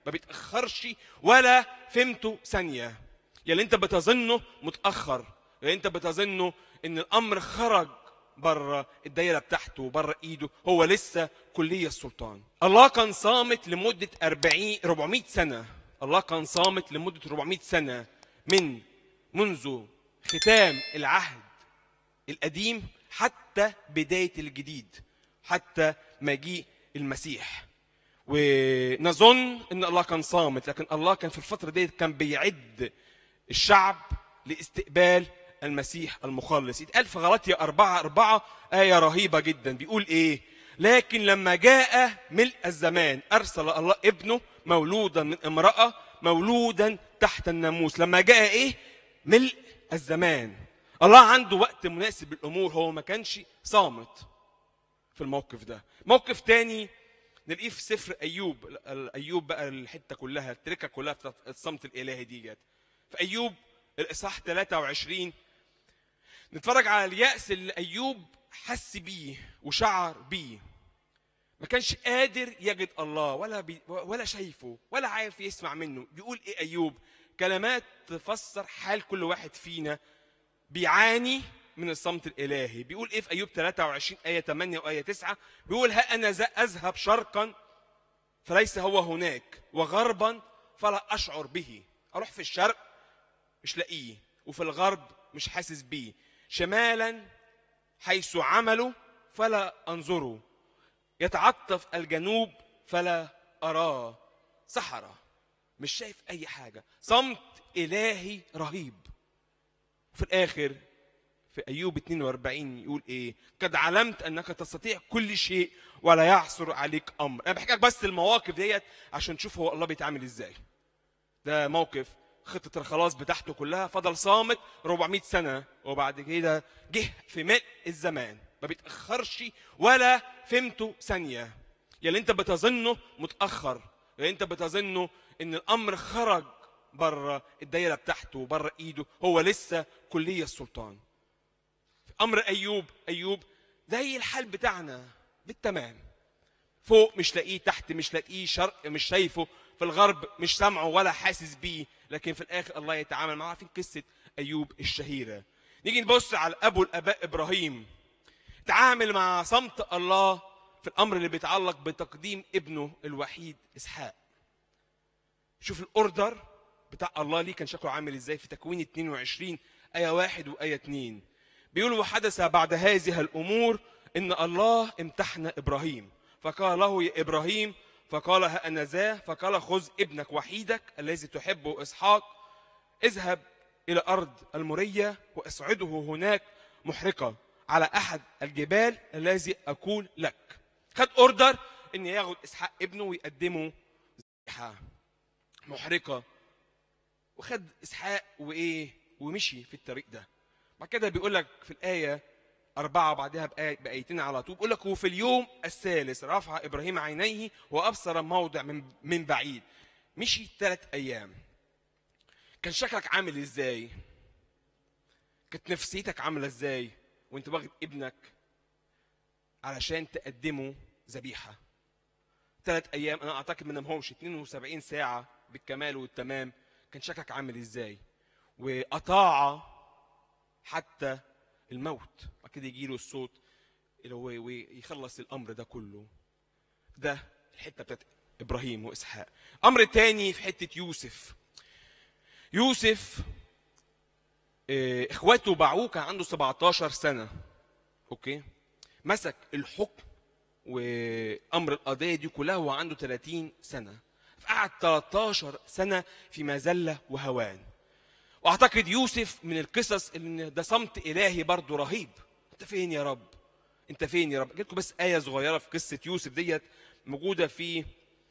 ما بيتاخرش ولا فهمته ثانيه يلي انت بتظنه متاخر يلي انت بتظنه ان الامر خرج بره الدايره بتاعته بره ايده هو لسه كليه السلطان الله كان صامت لمده 40 400 سنه الله كان صامت لمده 400 سنه من منذ ختام العهد القديم حتى بدايه الجديد حتى مجيء المسيح ونظن ان الله كان صامت لكن الله كان في الفتره ديت كان بيعد الشعب لاستقبال المسيح المخلص يتقال في غلطية أربعة أربعة آية رهيبة جدا بيقول إيه لكن لما جاء ملء الزمان أرسل الله ابنه مولودا من امرأة مولودا تحت الناموس لما جاء إيه ملء الزمان الله عنده وقت مناسب للأمور هو ما كانش صامت في الموقف ده موقف تاني نلاقيه في سفر أيوب أيوب بقى الحتة كلها التركة كلها بتاعت الصمت الإلهي دي جت في أيوب الإصحاح 23 نتفرج على اليأس اللي أيوب حس بيه وشعر بيه ما كانش قادر يجد الله ولا بي ولا شايفه ولا عارف يسمع منه بيقول ايه ايوب كلمات تفسر حال كل واحد فينا بيعاني من الصمت الالهي بيقول ايه في ايوب 23 ايه 8 وايه 9 بيقول ها انا ذا اذهب شرقا فليس هو هناك وغربا فلا اشعر به اروح في الشرق مش لاقيه وفي الغرب مش حاسس بيه شمالا حيث عملوا فلا انظره يتعطف الجنوب فلا اراه صحراء مش شايف اي حاجه صمت الهي رهيب في الاخر في ايوب 42 يقول ايه قد علمت انك تستطيع كل شيء ولا يعثر عليك امر انا بحكي لك بس المواقف ديت عشان تشوف هو الله بيتعامل ازاي ده موقف خطة الخلاص بتاعته كلها فضل صامت 400 سنة وبعد كده جه في ملء الزمان ما بيتأخرش ولا فهمته ثانية يلي انت بتظنه متأخر يلي انت بتظنه ان الامر خرج بره الدايرة بتاعته بره ايده هو لسه كلية السلطان في امر ايوب ايوب زي الحال بتاعنا بالتمام فوق مش لاقيه تحت مش لاقيه شرق مش شايفه في الغرب مش سامعه ولا حاسس بيه لكن في الاخر الله يتعامل معاه عارفين قصه ايوب الشهيره نيجي نبص على ابو الاباء ابراهيم تعامل مع صمت الله في الامر اللي بيتعلق بتقديم ابنه الوحيد اسحاق شوف الاوردر بتاع الله ليه كان شكله عامل ازاي في تكوين 22 ايه واحد وايه اتنين بيقول وحدث بعد هذه الامور ان الله امتحن ابراهيم فقال له يا ابراهيم فقال ها انا ذا فقال خذ ابنك وحيدك الذي تحبه اسحاق اذهب الى ارض المريه واسعده هناك محرقه على احد الجبال الذي اقول لك خد اوردر ان ياخد اسحاق ابنه ويقدمه ذبيحه محرقه وخد اسحاق وايه ومشي في الطريق ده بعد كده بيقول لك في الايه أربعة بعدها بآية بآيتين على طول بيقول لك وفي اليوم الثالث رفع إبراهيم عينيه وأبصر موضع من من بعيد مشي ثلاث أيام كان شكلك عامل إزاي؟ كانت نفسيتك عاملة إزاي؟ وأنت واخد ابنك علشان تقدمه ذبيحة ثلاث أيام أنا أعتقد ما نامهمش 72 ساعة بالكمال والتمام كان شكلك عامل إزاي؟ وأطاع حتى الموت بعد كده يجي له الصوت اللي هو ويخلص الامر ده كله ده الحته بتاعت ابراهيم واسحاق امر تاني في حته يوسف يوسف اه اخواته باعوه كان عنده 17 سنه اوكي مسك الحكم وامر القضيه دي كلها وهو عنده 30 سنه فقعد 13 سنه في مذله وهوان واعتقد يوسف من القصص ان ده صمت الهي برضه رهيب انت فين يا رب انت فين يا رب جيت لكم بس ايه صغيره في قصه يوسف ديت موجوده في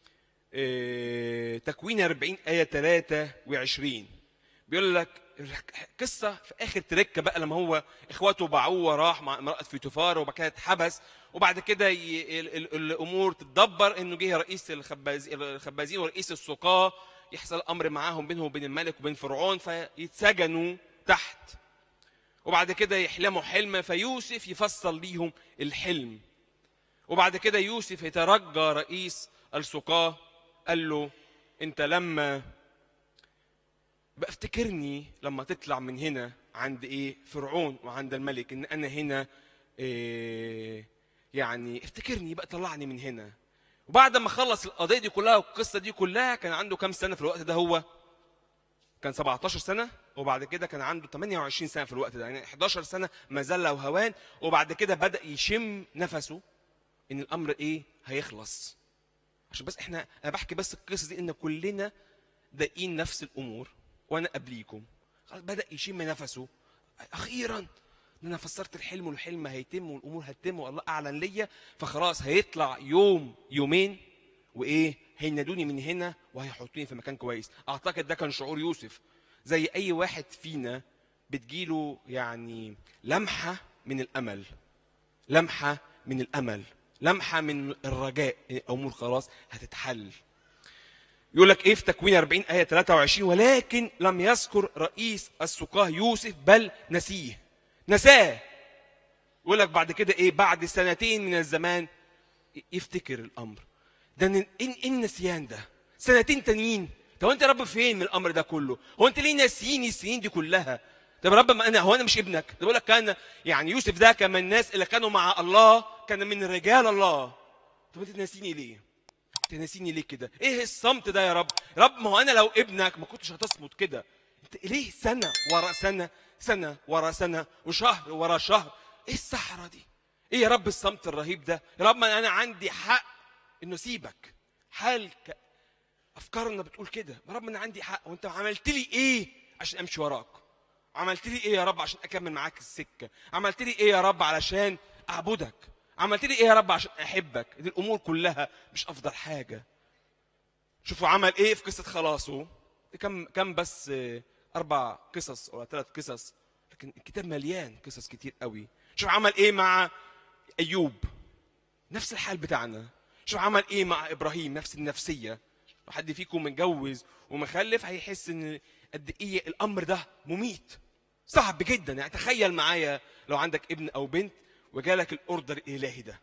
اه تكوين 40 ايه 23 بيقول لك قصه في اخر تركه بقى لما هو اخواته باعوه وراح مع امراه فيتوفار وبعد كده اتحبس وبعد كده ي... الامور تتدبر انه جه رئيس الخبازين ورئيس السقاه يحصل امر معاهم بينهم وبين الملك وبين فرعون فيتسجنوا تحت وبعد كده يحلموا حلم فيوسف يفصل ليهم الحلم وبعد كده يوسف يترجى رئيس السقاه قال له انت لما بقى افتكرني لما تطلع من هنا عند ايه فرعون وعند الملك ان انا هنا إيه يعني افتكرني بقى طلعني من هنا وبعد ما خلص القضيه دي كلها والقصه دي كلها كان عنده كام سنه في الوقت ده هو كان 17 سنه وبعد كده كان عنده 28 سنه في الوقت ده يعني 11 سنه مذله وهوان وبعد كده بدا يشم نفسه ان الامر ايه هيخلص عشان بس احنا انا بحكي بس القصه دي ان كلنا داقين نفس الامور وانا قبليكم خلاص بدا يشم نفسه اخيرا ان انا فسرت الحلم والحلم هيتم والامور هتتم والله اعلن ليا فخلاص هيطلع يوم يومين وايه هينادوني من هنا وهيحطوني في مكان كويس اعتقد ده كان شعور يوسف زي اي واحد فينا بتجيله يعني لمحه من الامل لمحه من الامل لمحه من الرجاء إن الامور خلاص هتتحل يقول لك ايه في تكوين 40 ايه 23 ولكن لم يذكر رئيس السقاه يوسف بل نسيه نساه يقول لك بعد كده ايه بعد سنتين من الزمان يفتكر الامر ده ن- ايه إيه النسيان ده سنتين تانيين طب انت يا رب فين من الامر ده كله هو انت ليه ناسيني السنين دي كلها طب يا رب ما انا هو انا مش ابنك ده بقول لك كان يعني يوسف ده كان من الناس اللي كانوا مع الله كان من رجال الله طب انت ناسيني ليه انت ناسيني ليه كده ايه الصمت ده يا رب يا رب ما هو انا لو ابنك ما كنتش هتصمت كده انت ليه سنه ورا سنه سنه ورا سنه وشهر ورا شهر ايه الصحراء دي ايه يا رب الصمت الرهيب ده يا رب ما انا عندي حق انه اسيبك حال ك... افكارنا بتقول كده يا رب انا عندي حق وانت عملت لي ايه عشان امشي وراك عملت لي ايه يا رب عشان اكمل معاك السكه عملت لي ايه يا رب علشان اعبدك عملت لي ايه يا رب عشان احبك دي الامور كلها مش افضل حاجه شوفوا عمل ايه في قصه خلاصه كم كم بس آه، اربع قصص ولا ثلاث قصص لكن الكتاب مليان قصص كتير قوي شوف عمل ايه مع ايوب نفس الحال بتاعنا شوف عمل ايه مع ابراهيم نفس النفسيه لو حد فيكم متجوز ومخلف هيحس ان قد ايه الامر ده مميت صعب جدا يعني تخيل معايا لو عندك ابن او بنت وجالك الاوردر الالهي ده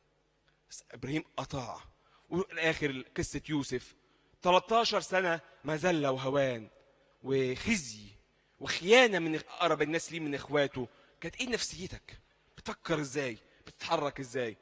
بس ابراهيم اطاع والاخر قصه يوسف 13 سنه مذله وهوان وخزي وخيانه من اقرب الناس ليه من اخواته كانت ايه نفسيتك بتفكر ازاي بتتحرك ازاي